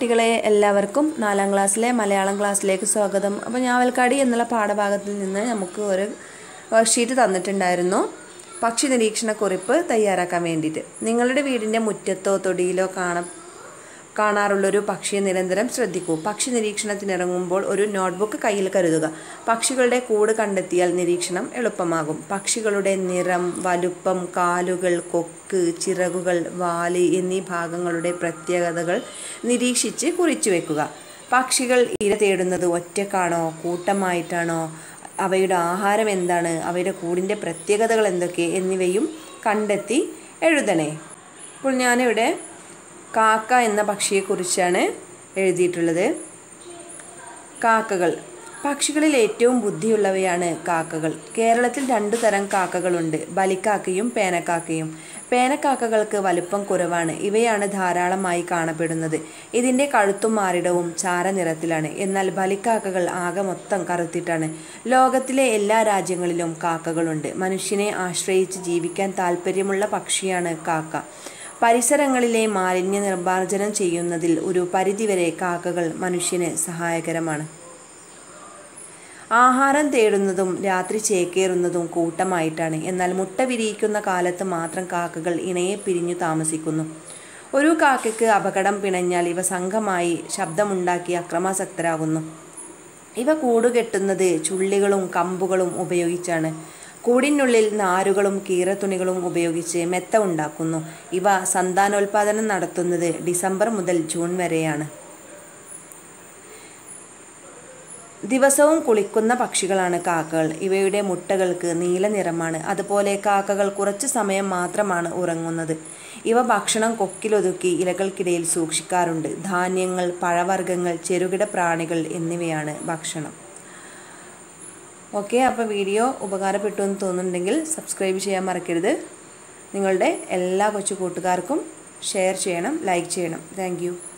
കുട്ടികളെ എല്ലാവർക്കും നാലാം ക്ലാസ്സിലെ മലയാളം ക്ലാസ്സിലേക്ക് സ്വാഗതം അപ്പോൾ ഞാവൽക്കാടി എന്നുള്ള പാഠഭാഗത്തിൽ നിന്ന് നമുക്ക് ഒരു വർക്ക്ഷീറ്റ് തന്നിട്ടുണ്ടായിരുന്നു പക്ഷി നിരീക്ഷണക്കുറിപ്പ് തയ്യാറാക്കാൻ വേണ്ടിയിട്ട് നിങ്ങളുടെ വീടിൻ്റെ മുറ്റത്തോ തൊടിയിലോ കാണ കാണാറുള്ളൊരു പക്ഷിയെ നിരന്തരം ശ്രദ്ധിക്കൂ പക്ഷി നിരീക്ഷണത്തിനിറങ്ങുമ്പോൾ ഒരു നോട്ട്ബുക്ക് കയ്യിൽ കരുതുക പക്ഷികളുടെ കൂട് കണ്ടെത്തിയാൽ നിരീക്ഷണം എളുപ്പമാകും പക്ഷികളുടെ നിറം വലുപ്പം കാലുകൾ കൊക്ക് ചിറകുകൾ വാല് എന്നീ ഭാഗങ്ങളുടെ പ്രത്യേകതകൾ നിരീക്ഷിച്ച് കുറിച്ചു വെക്കുക പക്ഷികൾ ഇര തേടുന്നത് ഒറ്റക്കാണോ കൂട്ടമായിട്ടാണോ അവയുടെ ആഹാരം എന്താണ് അവയുടെ കൂടിൻ്റെ പ്രത്യേകതകൾ എന്തൊക്കെ എന്നിവയും കണ്ടെത്തി എഴുതണേ അപ്പോൾ ഞാനിവിടെ കാക്ക എന്ന പക്ഷിയെക്കുറിച്ചാണ് എഴുതിയിട്ടുള്ളത് കാക്കകൾ പക്ഷികളിൽ ഏറ്റവും ബുദ്ധിയുള്ളവയാണ് കാക്കകൾ കേരളത്തിൽ രണ്ടു തരം കാക്കകളുണ്ട് ബലിക്കാക്കയും പേനക്കാക്കയും പേനക്കാക്കകൾക്ക് വലുപ്പം കുറവാണ് ഇവയാണ് ധാരാളമായി കാണപ്പെടുന്നത് ഇതിൻ്റെ കഴുത്തും മാറിടവും ചാരനിറത്തിലാണ് എന്നാൽ ബലിക്കാക്കകൾ ആകെ മൊത്തം കറുത്തിട്ടാണ് ലോകത്തിലെ എല്ലാ രാജ്യങ്ങളിലും കാക്കകളുണ്ട് മനുഷ്യനെ ആശ്രയിച്ച് ജീവിക്കാൻ താല്പര്യമുള്ള പക്ഷിയാണ് കാക്ക പരിസരങ്ങളിലെ മാലിന്യ നിർമ്മാർജ്ജനം ചെയ്യുന്നതിൽ ഒരു പരിധിവരെ കാക്കകൾ മനുഷ്യന് സഹായകരമാണ് ആഹാരം തേടുന്നതും രാത്രി ചേക്കേറുന്നതും കൂട്ടമായിട്ടാണ് എന്നാൽ മുട്ട വിരിയിക്കുന്ന കാലത്ത് മാത്രം കാക്കകൾ ഇണയെ പിരിഞ്ഞു താമസിക്കുന്നു ഒരു കാക്കയ്ക്ക് അപകടം പിണഞ്ഞാൽ ഇവ സംഘമായി ശബ്ദമുണ്ടാക്കി അക്രമാസക്തരാകുന്നു ഇവ കൂടുകെട്ടുന്നത് ചുള്ളികളും കമ്പുകളും ഉപയോഗിച്ചാണ് കൂടിനുള്ളിൽ നാരുകളും കീറത്തുണികളും ഉപയോഗിച്ച് മെത്ത ഉണ്ടാക്കുന്നു ഇവ സന്താനോൽപാദനം നടത്തുന്നത് ഡിസംബർ മുതൽ ജൂൺ വരെയാണ് ദിവസവും കുളിക്കുന്ന പക്ഷികളാണ് കാക്കകൾ ഇവയുടെ മുട്ടകൾക്ക് നീല നിറമാണ് അതുപോലെ കാക്കകൾ കുറച്ചു സമയം മാത്രമാണ് ഉറങ്ങുന്നത് ഇവ ഭക്ഷണം കൊക്കിലൊതുക്കി ഇലകൾക്കിടയിൽ സൂക്ഷിക്കാറുണ്ട് ധാന്യങ്ങൾ പഴവർഗ്ഗങ്ങൾ ചെറുകിട പ്രാണികൾ എന്നിവയാണ് ഭക്ഷണം ഓക്കെ അപ്പോൾ വീഡിയോ ഉപകാരപ്പെട്ടു എന്ന് തോന്നുന്നുണ്ടെങ്കിൽ സബ്സ്ക്രൈബ് ചെയ്യാൻ മറക്കരുത് നിങ്ങളുടെ എല്ലാ കൊച്ചു കൂട്ടുകാർക്കും ഷെയർ ചെയ്യണം ലൈക്ക് ചെയ്യണം താങ്ക്